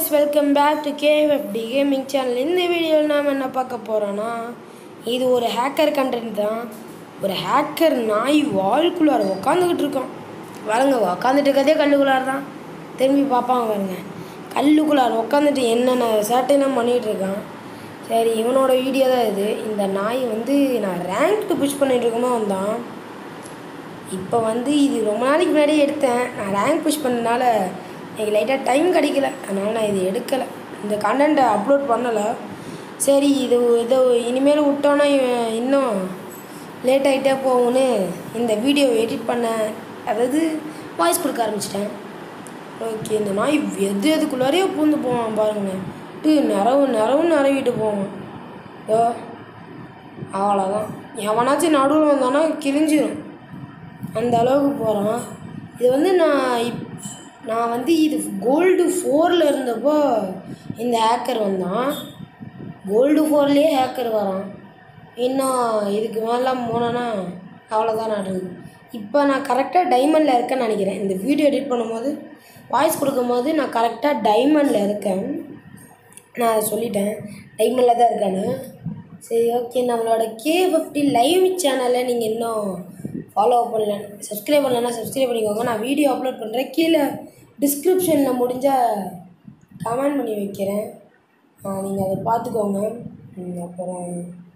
guys welcome back to KFT gaming channel இந்த வீடியோவில் நாம் என்ன பார்க்க போகிறோன்னா இது ஒரு ஹேக்கர் கண்டென்ட் தான் ஒரு ஹேக்கர் நாய் வால்குள்ளார உட்காந்துக்கிட்டு இருக்கோம் வரங்க உட்காந்துட்டு இருக்கதே கல்லுக்குள்ளார தான் திரும்பி பார்ப்பாங்க பாருங்க கல்லுக்குள்ளார உட்காந்துட்டு என்னென்ன சேட்டையெல்லாம் பண்ணிகிட்டு இருக்கான் சரி இவனோட வீடியோ தான் இது இந்த நாய் வந்து நான் ரேங்க்டு புஷ் பண்ணிட்டு இருக்கும்போது வந்தான் இப்போ வந்து இது ரொம்ப நாளைக்கு முன்னாடியே எடுத்தேன் நான் ரேங்க் புஷ் பண்ணனால எனக்கு லைட்டாக டைம் கிடைக்கல அதனால் நான் இது எடுக்கலை இந்த கண்டென்ட்டை அப்லோட் பண்ணலை சரி இது இதை இனிமேல் விட்டோன்னா இவன் இன்னும் லேட் ஆகிட்டே போகும்னு இந்த வீடியோ எடிட் பண்ண அதாவது வாய்ஸ் கொடுக்க ஆரம்பிச்சிட்டேன் ஓகே இந்த நாய் எது எதுக்குள்ளாரையோ பூந்து போவான் பாருங்க டு நிறவு நிறவு நிறவிட்டு போவான் ஓ அவ்வளோதான் எவனாச்சும் நடுவில் வந்தானா கிழிஞ்சிரும் அந்த அளவுக்கு போகிறான் இது வந்து நான் இப் நான் வந்து இது கோல்டு ஃபோரில் இருந்தப்போ இந்த ஹேக்கர் வந்தான் கோல்டு ஃபோர்லேயே ஹேக்கர் வரான் இன்னும் இதுக்கு மேலாம் போனேன்னா அவ்வளோதான் நடக்குது இப்போ நான் கரெக்டாக டைமண்டில் இருக்கேன்னு நினைக்கிறேன் இந்த வீடியோ எடிட் பண்ணும்போது வாய்ஸ் கொடுக்கும்போது நான் கரெக்டாக டைமண்டில் இருக்கேன் நான் அதை சொல்லிட்டேன் டைமண்டில் தான் இருக்கேன்னு சரி ஓகே நம்மளோட கே ஃபிஃப்டி லைவ் சேனலை நீங்கள் இன்னும் ஃபாலோ பண்ணல சப்ஸ்கிரைப் பண்ணலன்னா சப்ஸ்கிரைப் பண்ணிக்கோங்க நான் வீடியோ அப்லோட் பண்ணுறேன் கீழே டிஸ்கிரிப்ஷனில் முடிஞ்சால் கமெண்ட் பண்ணி வைக்கிறேன் நீங்கள் அதை பார்த்துக்கோங்க ம், அப்புறம்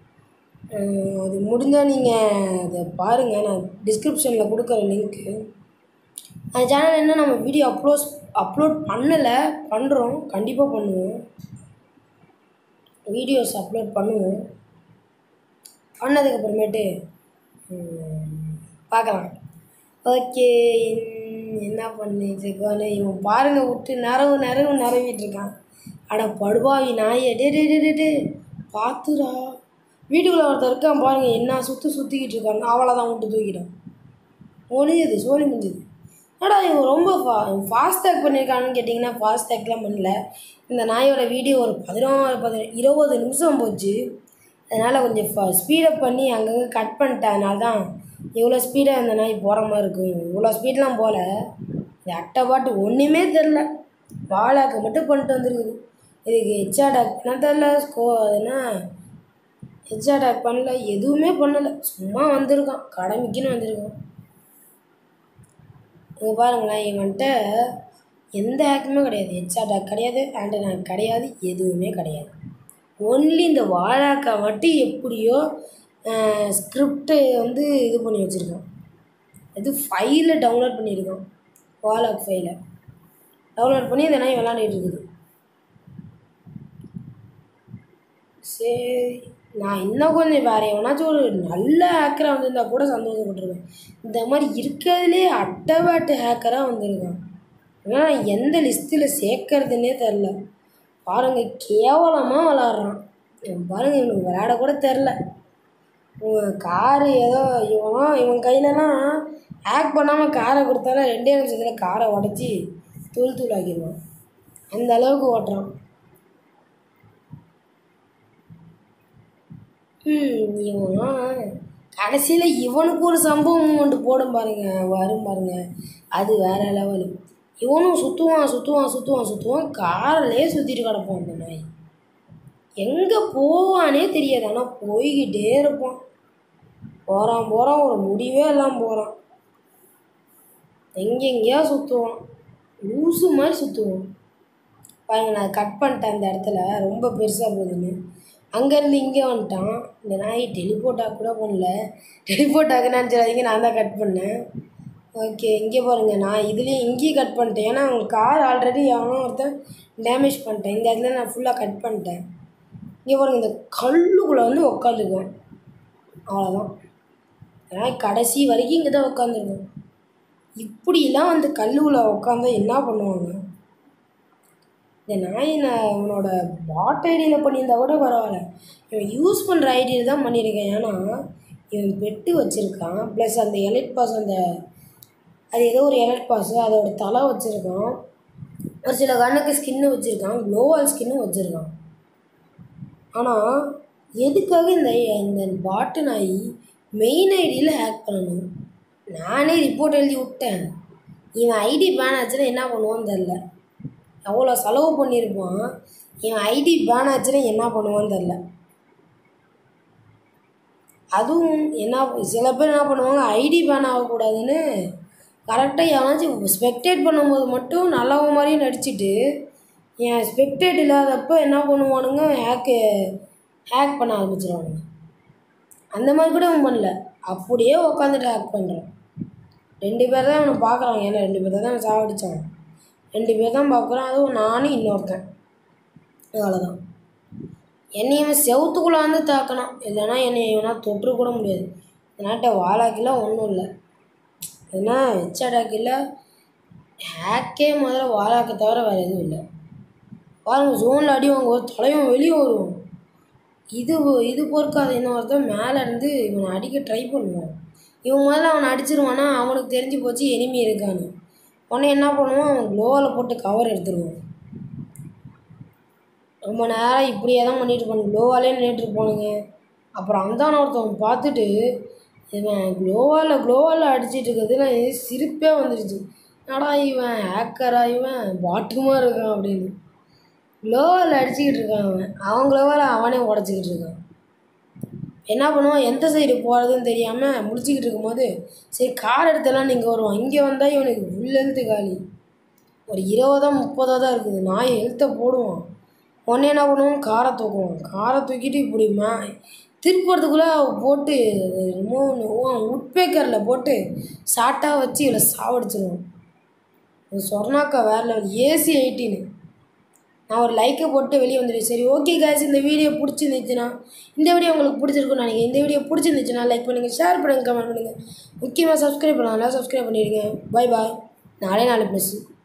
அஹ், அது முடிஞ்சால் நீங்கள் அதை பாருங்கள் நான் டிஸ்கிரிப்ஷனில் கொடுக்குற லிங்க்கு அந்த சேனல் என்ன நம்ம வீடியோ அப்லோட் அப்லோட் பண்ணலை பண்ணுறோம் கண்டிப்பாக பண்ணுவோம் வீடியோஸ் அப்லோட் பண்ணுவோம் பண்ணதுக்கப்புறமேட்டு பார்க்கலாம் ஓகே என்ன பண்ணிட்டுருக்கானு இவன் பாருங்க விட்டு நரவு நரவு நரவிட்டு இருக்கான் அட படுபாவி நாயே டே டே டே டே டே பார்த்துடா வீட்டுக்குள்ளே ஒருத்தர் இருக்கான் பாருங்க என்ன சுற்றி சுற்றிக்கிட்டு இருக்கான் அவ்வளோதான் விட்டு தூக்கிட்டான் முடிஞ்சது சோழி முடிஞ்சது என்னடா இவன் ரொம்ப ஃபா ஃபாஸ்டேக் பண்ணியிருக்கான்னு கேட்டிங்கன்னா ஃபாஸ்டேக்லாம் பண்ணல இந்த நாயோட வீடியோ ஒரு பதினோரு பதி இருபது நிமிஷம் போச்சு அதனால் கொஞ்சம் ஃபா ஸ்பீடப் பண்ணி அங்கங்கே கட் பண்ணிட்டேன் அதனால தான் இவ்வளோ ஸ்பீடாக இந்த நாய் போகிற மாதிரி இருக்கும் இவ்வளோ ஸ்பீட்லாம் போகல இது அட்டை பாட்டு ஒன்றுமே தெரில வாழாக்க மட்டும் பண்ணிட்டு வந்துருக்குது இதுக்கு ஹெச் அட்டாக் பண்ண தெரில ஸ்கோ அதுனா ஹெச் அட்டாக் பண்ணல எதுவுமே பண்ணலை சும்மா வந்திருக்கான் கடமைக்குன்னு வந்திருக்கான் இங்கே பாருங்களேன் இவன்கிட்ட எந்த ஹேக்குமே கிடையாது ஹெச் அட்டாக் கிடையாது ஆண்டனாக் கிடையாது எதுவுமே கிடையாது ஒன்லி இந்த வாழாக்கா மட்டும் எப்படியோ ஸ்கிரிப்டு வந்து இது பண்ணி வச்சுருக்கான் இது ஃபைலை டவுன்லோட் பண்ணியிருக்கான் வாலாக் ஃபைலை டவுன்லோட் பண்ணி இந்த நாய் விளாண்டுட்டு இருக்குது சரி நான் இன்னும் கொஞ்சம் வேறு எவனாச்சும் ஒரு நல்ல ஹேக்கராக வந்திருந்தா கூட சந்தோஷப்பட்டிருக்கேன் இந்த மாதிரி இருக்கிறதுலே அட்டவாட்டு ஹேக்கராக வந்திருக்கான் ஆனால் நான் எந்த லிஸ்ட்டில் சேர்க்கறதுனே தெரில பாருங்க கேவலமாக விளாட்றான் இவன் பாருங்க இவனுக்கு விளையாட கூட தெரில இவன் காரு ஏதோ இவன் இவன் கையிலலாம் ஹேக் பண்ணாமல் காரை கொடுத்தாலும் ரெண்டே நிமிஷத்தில் காரை உடச்சி தூள் தூள் ஆக்கிடுவான் அந்த அளவுக்கு ஓட்டுறான் ம் இவன் கடைசியில் இவனுக்கு ஒரு சம்பவம் ஒன்று போடும் பாருங்க வரும் பாருங்க அது வேற லெவலு இவனும் சுற்றுவான் சுற்றுவான் சுற்றுவான் சுற்றுவான் காரிலே சுற்றிட்டு கிடப்பான் அந்த நாய் எங்கே போவானே தெரியாது ஆனால் போய்கிட்டே இருப்பான் போகிறான் போகிறான் ஒரு முடிவே எல்லாம் போகிறான் எங்கெங்கேயோ சுற்றுவான் லூசு மாதிரி சுற்றுவான் பாருங்க நான் கட் பண்ணிட்டேன் அந்த இடத்துல ரொம்ப பெருசாக போகுதுன்னு அங்கேருந்து இங்கே வந்துட்டான் இந்த நாய் டெலிபோர்ட்டாக கூட பண்ணல டெலிபோர்ட் ஆகுன்னு நினச்சிடாதீங்க நான் தான் கட் பண்ணேன் ஓகே இங்கே பாருங்கள் நான் இதுலேயும் இங்கேயும் கட் பண்ணிட்டேன் ஏன்னா அவங்க கார் ஆல்ரெடி எவனோ ஒருத்தன் டேமேஜ் பண்ணிட்டேன் இந்த இடத்துல நான் ஃபுல்லாக கட் பண்ணிட்டேன் இங்கே பாருங்கள் இந்த கல்லுக்குள்ளே வந்து உட்காந்துக்குவேன் அவ்வளோதான் ஏன்னா கடைசி வரைக்கும் இங்கே தான் உட்காந்துருக்கேன் இப்படிலாம் வந்து கல்லுக்குள்ளே உட்காந்தா என்ன பண்ணுவாங்க இந்த நாய் நான் அவனோட பாட் ஐடியில் பண்ணியிருந்தா கூட பரவாயில்ல இவன் யூஸ் பண்ணுற ஐடியில் தான் பண்ணியிருக்கேன் ஏன்னா இவன் பெட்டு வச்சுருக்கான் ப்ளஸ் அந்த எலைட் பாஸ் அந்த அது ஏதோ ஒரு எலைட் பாஸ் அதோட தலை வச்சுருக்கான் ஒரு சில கண்ணுக்கு ஸ்கின்னு வச்சுருக்கான் க்ளோவால் ஸ்கின்னும் வச்சுருக்கான் ஆனால் எதுக்காக இந்த இந்த பாட்டு நாய் மெயின் ஐடியில் ஹேக் பண்ணணும் நானே ரிப்போர்ட் எழுதி விட்டேன் இவன் ஐடி பேன் ஆச்சுன்னா என்ன பண்ணுவான்னு தெரில எவ்வளோ செலவு பண்ணியிருப்பான் இவன் ஐடி பேன் ஆச்சுன்னா என்ன பண்ணுவான்னு தெரில அதுவும் என்ன சில பேர் என்ன பண்ணுவாங்க ஐடி பேன் ஆகக்கூடாதுன்னு கரெக்டாக எவனாச்சும் ஸ்பெக்டேட் பண்ணும்போது மட்டும் நல்லவ மாதிரியே நடிச்சிட்டு என் ஸ்பெக்டேட் இல்லாதப்போ என்ன பண்ணுவானுங்க ஹேக்கு ஹேக் பண்ண ஆரம்பிச்சிருவானுங்க அந்த மாதிரி கூட அவன் பண்ணல அப்படியே உட்காந்துட்டு ஹேக் பண்ணுறான் ரெண்டு பேர் தான் அவனை பார்க்குறான் ஏன்னா ரெண்டு பேர் தான் அவன் சாவடிச்சான் ரெண்டு பேர் தான் பார்க்குறான் அதுவும் நானும் இன்னொருத்தன் அவ்வளோதான் என்னை இவன் செவுத்துக்குள்ளே வந்து தாக்கணும் இல்லைன்னா என்னை இவனா தொற்று கூட முடியாது நாட்டை வாழாக்கிலாம் ஒன்றும் இல்லை ஏன்னா வச்ச அடாக்கில் ஹேக்கே முதல்ல வாழாக்க தவிர வேறு எதுவும் இல்லை பாருங்க ஜோனில் அடி வாங்க ஒரு தலையும் வெளியே வரும் இது இது பொறுக்காத இன்னொருத்தன் மேலே இருந்து இவனை அடிக்க ட்ரை பண்ணுவான் இவன் முதல்ல அவனை அடிச்சிருவானா அவனுக்கு தெரிஞ்சு போச்சு எனிமி இருக்கான்னு உடனே என்ன பண்ணுவான் அவன் க்ளோவில் போட்டு கவர் எடுத்துருவான் ரொம்ப நேரம் இப்படியே தான் பண்ணிட்டு இருப்பானு க்ளோவாலே நின்றுட்டு இருப்பானுங்க அப்புறம் அந்தான ஒருத்தவன் பார்த்துட்டு இவன் க்ளோவால் க்ளோவால் அடிச்சிட்டு இருக்கிறது நான் எனக்கு சிரிப்பே வந்துடுச்சு என்னடா இவன் ஹேக்கரா இவன் பாட்டுமா இருக்கான் அப்படின்னு க்ளோவால் அடிச்சுக்கிட்டு இருக்கான் அவன் அவன் க்ளோவால் அவனே உடச்சிக்கிட்டு இருக்கான் என்ன பண்ணுவான் எந்த சைடு போகிறதுன்னு தெரியாமல் முடிச்சுக்கிட்டு இருக்கும்போது சரி கார் எடுத்தெல்லாம் நீங்கள் வருவான் இங்கே வந்தால் இவனுக்கு ஃபுல் ஹெல்த்து காலி ஒரு இருபதோ முப்பதோ தான் இருக்குது நாய் ஹெல்த்தை போடுவான் உடனே என்ன பண்ணுவான் காரை தூக்குவான் காரை தூக்கிட்டு இப்படி மே திருப்பறதுக்குள்ளே போட்டு என்னமோ உட்பேக்கரில் போட்டு சாட்டாக வச்சு இவளை சாவடிச்சிருவான் இது சொர்ணாக்கா வேறு லெவல் ஏசி எயிட்டின்னு நான் ஒரு லைக்கை போட்டு வெளியே வந்துடுவேன் சரி ஓகே guys இந்த வீடியோ பிடிச்சிருந்துச்சுன்னா இந்த வீடியோ உங்களுக்கு பிடிச்சிருக்கும்னு நினைக்கிறேன் இந்த வீடியோ பிடிச்சிருந்துச்சுன்னா லைக் பண்ணுங்கள் ஷேர் பண்ணுங்கள் கமெண்ட் பண்ணுங்கள் முக்கியமாக சப்ஸ்கிரைப் பண்ணலாம் சப்ஸ்கிரைப் பண்ணிடுங்க பை பாய் நாளே நாலு ப்ளஸ்ஸு